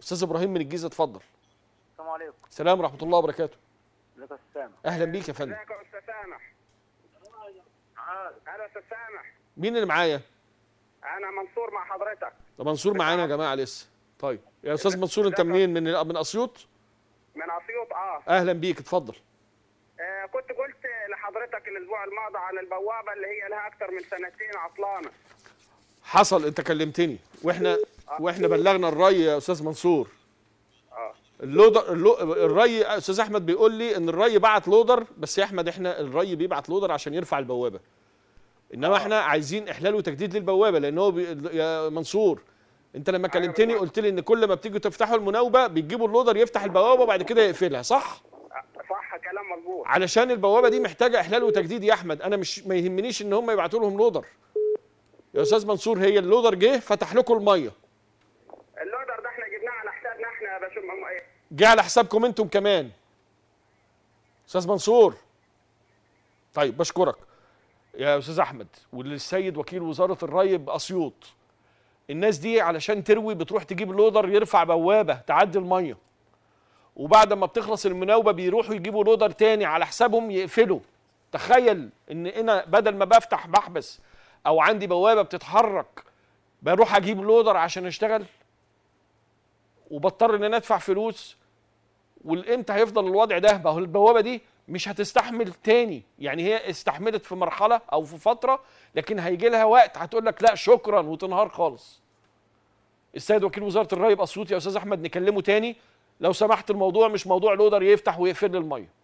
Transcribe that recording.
استاذ ابراهيم من الجيزه اتفضل السلام عليكم سلام ورحمه الله وبركاته ازيك يا استاذ سامح اهلا بيك يا فندم ازيك يا استاذ سامح انا استاذ سامح مين اللي معايا انا منصور مع حضرتك ده منصور معانا يا جماعه لسه طيب يا استاذ منصور انت منين من من اسيوط من اسيوط اه اهلا بيك اتفضل آه، كنت قلت لحضرتك الاسبوع الماضي عن البوابه اللي هي لها اكثر من سنتين عطلانه حصل انت كلمتني واحنا واحنا بلغنا الري يا استاذ منصور اه اللودر اللو الري استاذ احمد بيقول لي ان الري بعت لودر بس يا احمد احنا الري بيبعت لودر عشان يرفع البوابه انما احنا عايزين احلال وتجديد للبوابه لان هو بي... يا منصور انت لما كلمتني قلت لي ان كل ما بتيجوا تفتحوا المناوبه بتجيبوا اللودر يفتح البوابه وبعد كده يقفلها صح صح كلام مظبوط علشان البوابه دي محتاجه احلال وتجديد يا احمد انا مش ما يهمنيش ان هم يبعتوا لهم لودر يا استاذ منصور هي اللودر جه فتح لكم الميه اللودر ده احنا جبناه على حسابنا احنا يا باشا م- ايه جه على حسابكم انتم كمان استاذ منصور طيب بشكرك يا استاذ احمد وللسيد وكيل وزاره الري باسيوط الناس دي علشان تروي بتروح تجيب لودر يرفع بوابه تعدي الميه وبعد ما بتخلص المناوبه بيروحوا يجيبوا لودر تاني على حسابهم يقفلوا تخيل ان انا بدل ما بفتح بحبس او عندي بوابه بتتحرك بروح اجيب لودر عشان اشتغل وبضطر ان انا ادفع فلوس والامتى هيفضل الوضع ده ما هو البوابه دي مش هتستحمل تاني يعني هي استحملت في مرحله او في فتره لكن هيجي لها وقت هتقول لك لا شكرا وتنهار خالص السيد وكيل وزاره الري باسيوط يا استاذ احمد نكلمه تاني لو سمحت الموضوع مش موضوع لودر يفتح ويقفل الميه